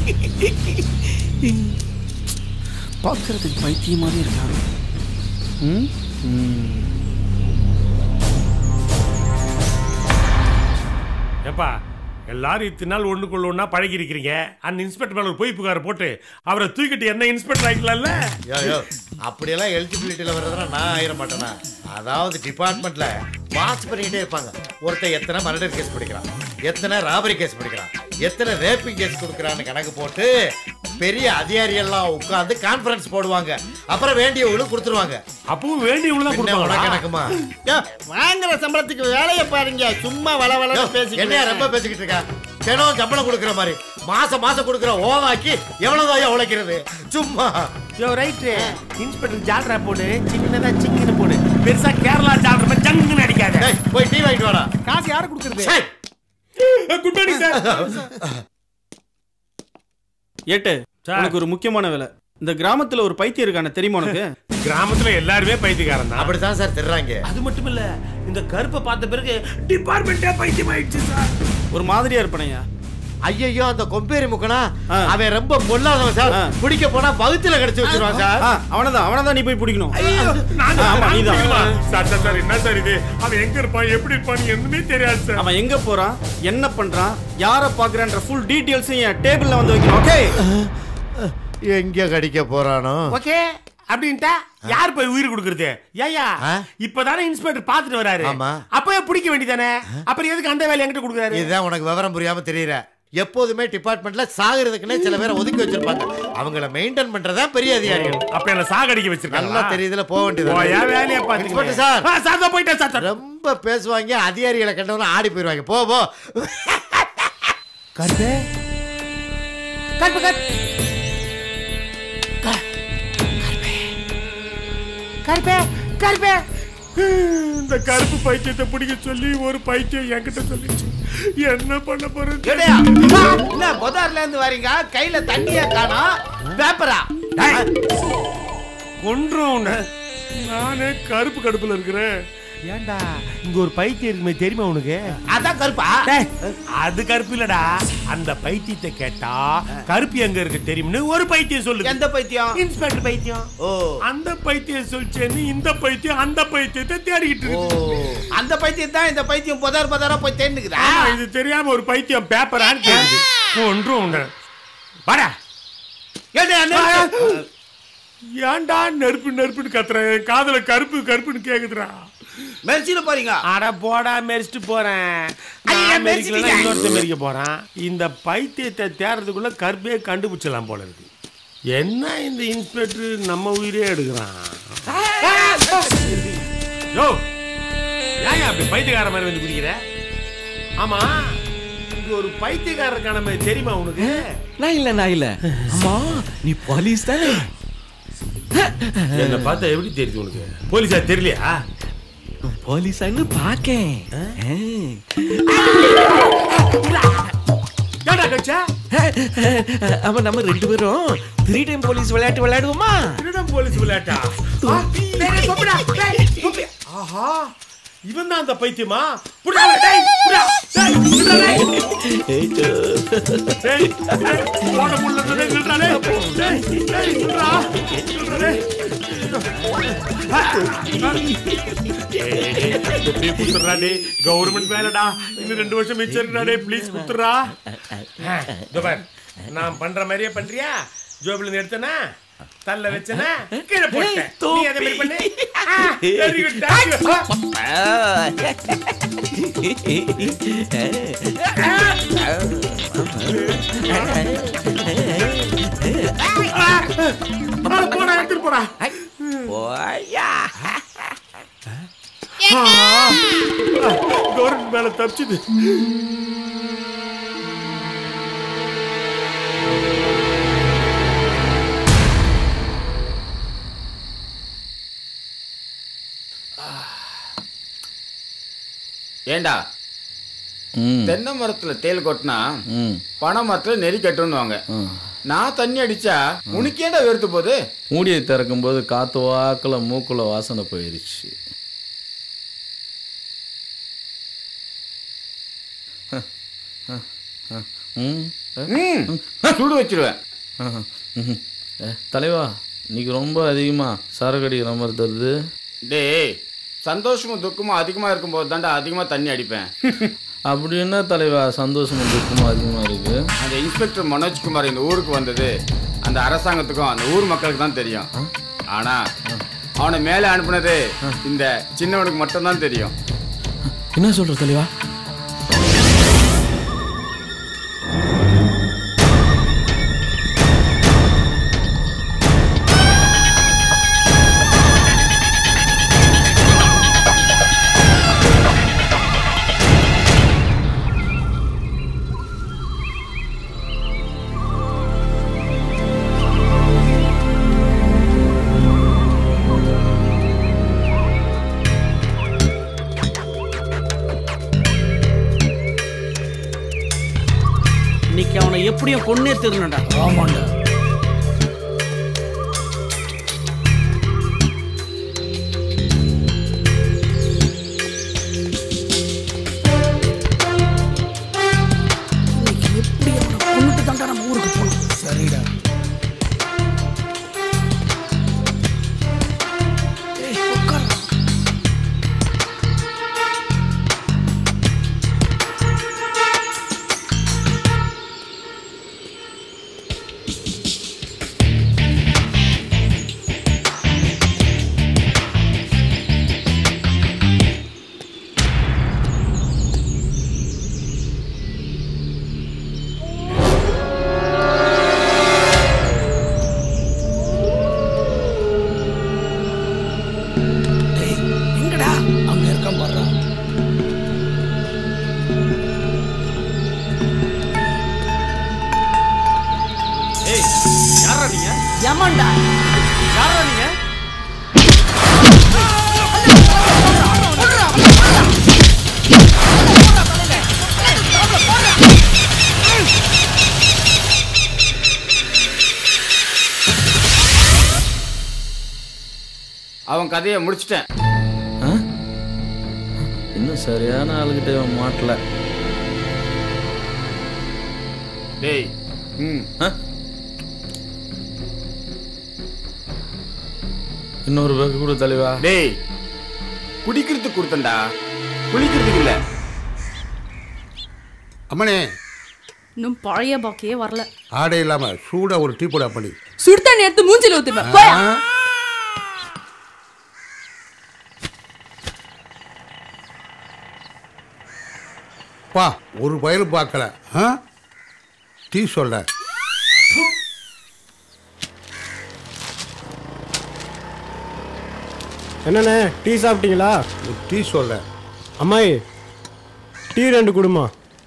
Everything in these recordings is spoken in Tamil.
பார்க்கறதுக்கு பைத்தியம் மாதிரி இருக்காங்க ம் ம் ஏப்பா எல்லாரும் இத்தனை நாள் ஒண்ணுக்குள்ள ஒண்ணா பழகி இருக்கிறீங்க அந்த இன்ஸ்பெக்டர் மேல ஒரு பொய் புகார் போட்டு அவரை தூக்கிட்டு என்ன இன்ஸ்பெக்டர் ஆகிக்கலாம்ல யோ யோ அப்படியெல்லாம் எலிஜிபிலிட்டியில் வர்றதுனா நான் ஆயிர மாட்டேனா அதாவது டிபார்ட்மெண்ட்ல பாஸ் பண்ணிக்கிட்டே இருப்பாங்க ஒருத்தன் எத்தனை மர்டர் கேஸ் பிடிக்கிறான் எத்தனை ராபரி கேஸ் பிடிக்கிறான் எத்தனை ரேப்பிங் கேஸ் கொடுக்குறான்னு கணக்கு போட்டு பெரிய அதிகாரி எல்லாம் உட்கார்ந்து கான்ஃபரன்ஸ் போடுவாங்க அப்புறம் வேண்டியவங்களும் கொடுத்துருவாங்க அப்பவும் வேண்டியவங்களும் தான் பின்ன கொடுப்பாங்களா? உனக்கு கணக்குமா வாங்குற சம்பளத்துக்கு வேலையை பாருங்க சும்மா வள வள யோ, பேசி என்னையா ரொம்ப பேசிக்கிட்டு இருக்க தினம் சம்பளம் கொடுக்குற மாதிரி மாசம் மாசம் கொடுக்குற ஓவாக்கி எவ்வளவுதான் உழைக்கிறது சும்மா யோ ரைட்டு இன்ஸ்பெக்டர் ஜால்ரா போடு சின்னதா சிங்கின்னு போடு பெருசா கேரளா ஜால்ரா மாதிரி ஜங்குன்னு அடிக்காத டேய், போய் டீ வாங்கிட்டு வாடா காசு யாரு கொடுக்கறது சரி. குட் மார்னிங் சார் ஏட்டு சார். உனக்கு ஒரு முக்கியமான வேலை இந்த கிராமத்துல ஒரு பைத்தியம் இருக்கானே தெரியுமா உனக்கு கிராமத்துல எல்லாருமே பைத்தியக்காரன் தான் அப்படித்தான் சார் திருறாங்க அது மட்டும் இல்ல இந்த கருப்பை பார்த்த பிறகு டிபார்ட்மெண்டே பைத்தியம் ஆயிடுச்சு சார் ஒரு மாதிரியா இருப்பனையா ஐயோ அந்த கொம்பேரி முக்கனா ஆ. அவன் ரொம்ப பொல்லாதவன் சார் ஆ. பிடிக்க போனா பகுத்துல கடிச்சு வச்சிருவான் சார் ஆ அவனதான் அவனதான் நீ போய் பிடிக்கணும் நான் ஆமா, நான் நீதான். பிடிக்கணுமா? சார் சார் சார் என்ன சார் இது அவன் எங்க இருப்பான் எப்படி இருப்பான் எதுவுமே தெரியாது சார் அவன் எங்க போறான் என்ன பண்றான் யார பாக்குறான்ற ஃபுல் டீடைல்ஸையும் என் டேபிள்ல வந்து வைக்கணும் ஓகே எங்க கடிக்க போறானோ ஓகே அப்படின்ட்டா யார் போய் உயிர் கொடுக்கறது ஏயா ஆ? இப்பதானே இன்ஸ்பெக்டர் பாத்துட்டு வராரு ஆமா. அப்பவே பிடிக்க வேண்டியதானே அப்புறம் எதுக்கு அந்த வேலை என்கிட்ட கொடுக்குறாரு இதுதான் உனக்கு விவரம் புரியாம தெரியற எப்போதுமே டிபார்ட்மெண்ட்ல சாகுறதுக்குன்னே சில பேரை ஒதுக்கி வச்சிருப்பாங்க அவங்கள மெயின்டைன் பண்றதா பெரிய அதிகாரிகள் அப்ப என்ன சாகடிக்க நல்லா வச்சிருக்காங்க தெரியுதுல போக வேண்டியது போயா வேலையை இன்ஸ்பெக்டர் சார் பாத்துக்கிட்டு சார் தான் போயிட்டேன் சார் சார் ரொம்ப பேசுவாங்க அதிகாரிகளை கண்டவன ஆடி போயிருவாங்க போ போ கருப்பு கருப்பு கருப்பு கருப்பே கருப்பே இந்த கருப்பு பைத்தியத்தை பிடிக்க சொல்லி ஒரு பைத்தியம் என்கிட்ட சொல்லிச்சு என்ன பண்ண போறது ஏடா, என்ன பொதார்ல இருந்து வரீங்க கையில தண்ணியா காணோம் பேப்பரா கொன்றும் உன்னை. நானே கருப்பு கடுப்புல இருக்கிறேன் ஏன்டா இங்க ஒரு பைத்தியம் இருக்குமே தெரியுமா உனக்கு அதான் கருப்பா டேய், அது கருப்பு இல்லடா அந்த பைத்தியத்தை கேட்டா கருப்பு எங்க இருக்கு தெரியும்னு ஒரு பைத்தியம் சொல்லுது எந்த பைத்தியம் இன்ஸ்பெக்டர் பைத்தியம் ஓ அந்த பைத்தியம் சொல்லிச்சேன்னு இந்த பைத்தியம் அந்த பைத்தியத்தை தேடிக்கிட்டு ஓ இருக்கு அந்த பைத்தியம் தான் இந்த பைத்தியம் பொதார் பொதாரா போய் தேர்ந்துக்குதா ஆமா, இது தெரியாம ஒரு பைத்தியம் பேப்பரான்னு கேக்குது ஒன்றும் உண்டு வாடா ஏடா, நிறுத்து. ஏன்டா நெருப்பு நெருப்புன்னு கத்துறேன் என் காதுல கருப்பு கருப்புன்னு கேக்குதுடா மெர்சில போறீங்க அட போடா மெரிச்சிட்டு போறேன் ஐயா, நான் மெரிக்கலன்னா மெரிச்சிட்டீங்க. இன்னொருத்தன் மெரிக்க போறான் இந்த பைத்தியத்தை தேடுறதுக்குள்ள கருப்பே கண்டுபிடிச்சலாம் போல இருக்கு என்ன இந்த இன்ஸ்பெக்டர் நம்ம உயிரே எடுக்கிறான் யோ ஏன் அப்படி பைத்தியக்கார மாதிரி வந்து குடிக்கிற ஆமா இங்க ஒரு பைத்தியக்காரருக்கான மாதிரி தெரியுமா உனக்கு நான் இல்ல நான் இல்ல அம்மா நீ போலீஸ் தானே என்ன பார்த்தா எப்படி தெரியுது உனக்கு போலீஸா தெரியலையா போலீஸான்னு பாக்கேன் ஏடா கச்சா அவன் நம்ம ரெண்டு பேரும் த்ரீ டைம் போலீஸ் விளையாட்டு விளையாடுவோமா திருடம் போலீஸ் விளையாட்டா ஆ, டேய், டேய், தொப்புடா, டேய், தொப்பி. ஆஹா இவன் தான் அந்த பைத்தியமா புடா, டேய், புடா, டேய், நில்றா, டேய். டேய், டேய், ஓட முடியல, டேய், நில்றா, டேய். டேய், டேய், நில்றா, நில்றா, டேய். ஆ, ஆ. டேய், டேய், டேய், தொப்பியை குடுத்துடுறா, டேய். கவர்மெண்ட் வேலைடா இன்னும் ரெண்டு வருஷம் மிச்சம் இருக்குடா டேய் ப்ளீஸ் குடுத்துறா நான் பண்ற மாதிரியே பண்றியா ஜோபில இருந்து எடுத்தனா தள்ள வச்சனா கீழே போட்டேன் நீ அதே மாதிரி பண்ணு வெரி குட் போடா எடுத்துட்டு போடா போயா கவர்மெண்ட் மேல தப்பிச்சுது ஏண்டா தென்னை மரத்துல தேல் கொட்டினா பனை மரத்துல நெறி கட்டுன்னுவாங்க நான் தண்ணி அடிச்சா உனக்கு ஏன்டா வெறுத்து போகுது மூடியை திறக்கும்போது காத்து வாக்கில் மூக்குல வாசனை போயிருச்சு ம் ம் சுடு வச்சிருவேன் ஆஹா. ம்ஹும். ஏ, தலைவா இன்னைக்கு ரொம்ப அதிகமாக சரக்கு அடிக்கிற மாதிரி தருது டேய் சந்தோஷமும் துக்கமும் அதிகமாக இருக்கும்போது தாண்டா அதிகமாக தண்ணி அடிப்பேன் அப்படி என்ன தலைவா சந்தோஷமும் துக்கமும் அதிகமாக இருக்கு அந்த இன்ஸ்பெக்டர் மனோஜ்குமார் இந்த ஊருக்கு வந்தது அந்த அரசாங்கத்துக்கும் அந்த ஊர் மக்களுக்கு தான் தெரியும் ஆனா அவனை மேலே அனுப்புனது இந்த சின்னவனுக்கு மட்டும்தான் தெரியும் என்ன சொல்ற தலைவா இன்னைக்கு அவனை எப்படியும் கொன்னே திருநடா ஆமாண்டா இன்னைக்கு எப்படி அவனை கொன்னுட்டு தாண்டா நம்ம ஊருக்கு போகணும் சரிடா ஏய் உட்கார்றா. டேய் எங்கடா அங்க இருக்கான் பாடுறா ஏய் யாரா நீங்க ஏமாண்டா யாரா நீங்க அவன் கதையை முடிச்சிட்டேன் ஆ? இன்னும் சரியான ஆளுகிட்ட இவன் மாட்டல டேய் ம் ஆ? இன்னொரு பேக்கு கூட தலைவா டேய் குடிக்கிறதுக்கு கொடுத்தண்டா குளிக்கிறதுக்கு இல்லை அம்மனே இன்னும் பழைய பாக்கியே வரல ஆடை இல்லாம சூடா ஒரு டீ போடா பண்ணி சுடு தண்ணி எடுத்து மூஞ்சில ஊத்திப்பேன் போயா பா ஒரு பயலும் பார்க்கல ஆ? டீ சொல்ல என்னண்ணே டீ சாப்பிட்டீங்களா ஒரு டீ சொல்ல அம்மாயி டீ ரெண்டு கொடுமா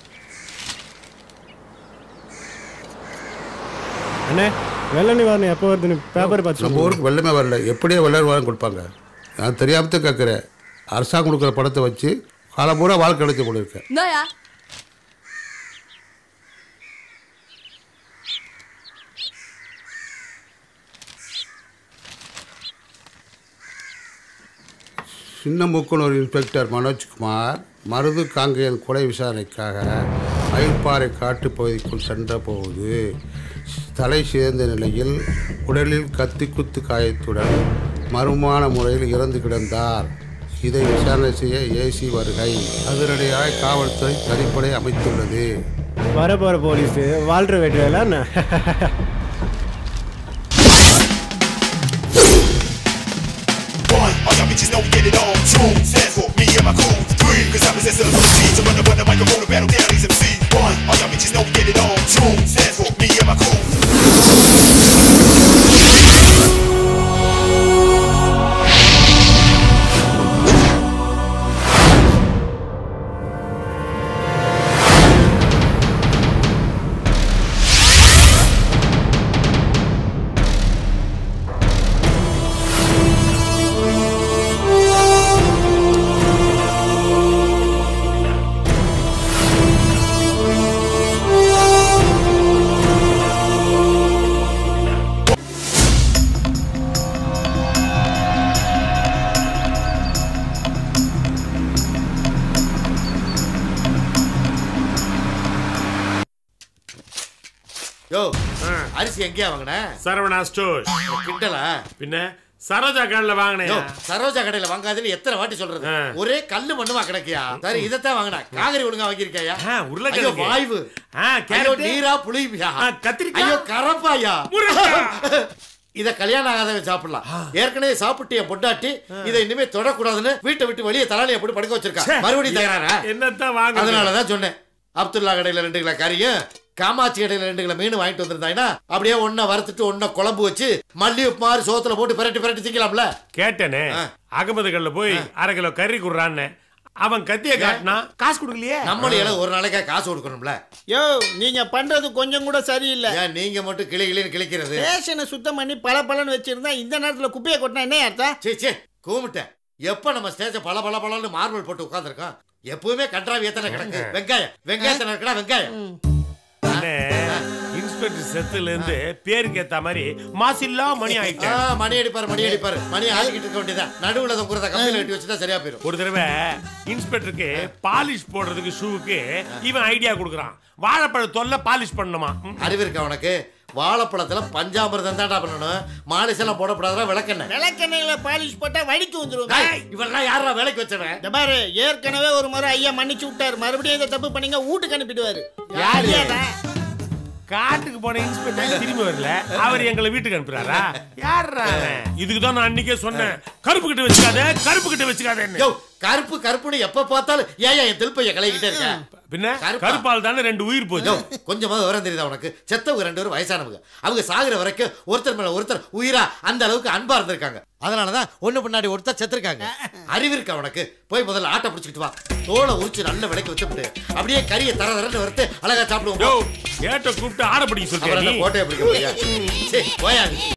அண்ணே வெள்ள நிவாரணம் எப்போ வருதுன்னு பேப்பர் பார்த்து நம்ம சொல்லுங்க. ஊருக்கு வெள்ளமே வரல எப்படியே வெள்ளம் வாங்கி கொடுப்பாங்க நான் தெரியாமத்தான் கேட்குறேன் அரசாங்கம் கொடுக்குற பணத்தை வச்சு காலம் பூரா வாழ்க்கை அழைச்சி போயிருக்கேன் இந்தாயா சின்ன மூக்கனூர் இன்ஸ்பெக்டர் மனோஜ்குமார் மருது காங்கேயன் கொலை விசாரணைக்காக மயில்பாறை காட்டுப் பகுதிக்குள் சென்றபோது தலை சேர்ந்த நிலையில் உடலில் கத்தி குத்து காயத்துடன் மர்மமான முறையில் இறந்து கிடந்தார் இதை விசாரணை செய்ய ஏசி வருகை அதிரடியாக காவல்துறை தனிப்படை அமைத்துள்ளது வர போற போலீஸ் வாழ்ற வெட்டுவேல என்ன One, all y'all bitches know we get it on. Two, stands for me and my crew. Three, cause I possess the ability to run up on the microphone and battle down these MC. One, all y'all bitches know we get it on. Two, stands for me and my crew. அரிசி எங்கேயா வாங்கின சரவணா ஸ்டோர் கிண்டலா பின்ன சரோஜா கடையில வாங்கினேன் யோ, சரோஜா கடையில வாங்காதுன்னு எத்தனை வாட்டி சொல்றது ஆ. ஒரே கல்லு மண்ணுமா கிடக்கியா சரி இதைத்தான் வாங்கினா காகரி ஒழுங்கா வாங்கியிருக்கையா ஆ, உருளைக்கிழங்கு. ஐயோ, வாய்வு ஆ, ஐயோ கேரட். நீரா புளிப்பியா ஆ, கத்திரிக்காய். ஐயோ கரப்பாயா முருங்கக்காய். இத கல்யாணம் ஆகாதவன் சாப்பிடலாம் ஏற்கனவே சாப்பிட்டு என் பொண்டாட்டி இதை இனிமே தொடக்கூடாதுன்னு வீட்டை விட்டு வெளியே தலையில போட்டு படுக்க வச்சிருக்கா ச்சே. மறுபடியும் தகராறா என்னத்தான் வாங்க அதனாலதான் சொன்னேன் அப்துல்லா கடையில ரெண்டு கிலோ கறியும் காமாட்சி கடையில ரெண்டு கிலோ மீன் வாங்கிட்டு வந்திருந்தாங்கன்னா அப்படியே ஒன்ன வறுத்துட்டு ஒன்ன குழம்பு வச்சு மல்லி உப்பு மாதிரி சோத்துல போட்டு பிரட்டி பிரட்டி திங்கலாம்ல கேட்டேனே அகமது கல்ல போய் அரை கிலோ கறி குடுறான்னு அவன் கத்திய காட்டினா காசு கொடுக்கலையே நம்மள ஒரு நாளைக்கா காசு கொடுக்கணும்ல யோ நீங்க பண்றது கொஞ்சம் கூட சரியில்லை ஏன் நீங்க மட்டும் கிளி கிளின்னு கிளிக்கிறது ஸ்டேஷனை சுத்தம் பண்ணி பல பலன்னு வச்சிருந்தா இந்த நேரத்துல குப்பையை கொட்டினா என்ன அர்த்தம் சே சே கூமிட்டேன் எப்ப நம்ம ஸ்டேஜ பல பல பலன்னு மார்பிள் போட்டு உட்கார்ந்திருக்கோம் எப்பவுமே கன்றாவி எத்தனை கிடக்கு வெங்காயம் வெங்காயத்தனை இருக்கா வெங்காயம் அண்ணே, இன்ஸ்பெக்டர் செத்துல இருந்து பேருக்கு ஏத்த மாதிரி மாசில்லா மணி ஆ, ஆயிட்டேன் மணி அடிப்பாரு மணி அடிப்பாரு மணி ஆடிக்கிட்டு இருக்க வேண்டியதான் நடுவுல தொங்குறத கம்பியில கட்டி வச்சுட்டா சரியா போயிரும் ஒரு தடவை இன்ஸ்பெக்டருக்கு பாலிஷ் போடுறதுக்கு ஷூவுக்கு இவன் ஐடியா கொடுக்குறான் வாழைப்பழ தொல்லை பாலிஷ் பண்ணணுமா ம். அறிவு இருக்கா உனக்கு வாழைப்பழத்துல பஞ்சாமிரதம் தான்டா பண்ணணும் மாலிஸ் எல்லாம் போடக்கூடாதுடா விளக்கெண்ணெய் விளக்கெண்ணெயில பாலிஷ் போட்டா வடிக்கு வந்துரும் டேய், இவெல்லாம் யாரா வேலைக்கு வச்சவன் இந்த பாரு ஏற்கனவே ஒரு முறை ஐயா மன்னிச்சு விட்டாரு மறுபடியும் இந்த தப்பு பண்ணீங்க வீட்டுக்கு அனுப்பிடுவாரு யாரு? ஐயாதான். காட்டுக்கு போன இன்ஸ்பெக்டர் திரும்பி வரல அவர் எங்களை வீட்டுக்கு அனுப்புறாரா யாரா இதுக்கு தான் நான் அன்னைக்கே சொன்னேன் கருப்பு கிட்ட வச்சுக்காத கருப்பு கிட்ட வச்சுக்காதேன்னு யோ கருப்பு கருப்புன்னு எப்ப பார்த்தாலும் ஏன் என் திருப்பைய கலைக்கிட்டே இருக்க பின்ன கருப்பா? கருப்பால் தானே ரெண்டு உயிர் யோ போச்சு கொஞ்சமா விவரம் தெரியுதா உனக்கு செத்தவங்க ரெண்டு பேரும் வயசானவங்க அவங்க சாகுற வரைக்கும் ஒருத்தர் மேல ஒருத்தர் உயிரா அந்த அளவுக்கு அன்பா இருந்திருக்காங்க அதனாலதான் ஒண்ணு பின்னாடி ஒருத்தர் செத்துருக்காங்க அறிவு இருக்கா உனக்கு போய் முதல்ல ஆட்டை பிடிச்சிக்கிட்டு வா தோலை உரிச்சு நல்ல விலைக்கு வச்சுட்டு அப்படியே கறியை தர தரன்னு வறுத்து அழகா யோ சாப்பிடுவோம் ஏட்ட கூப்பிட்டு ஆட பிடிக்க அப்புறம் சொல்றேன் என்ன கோட்டையை பிடிக்க போறியா? சீ, போயா நீ.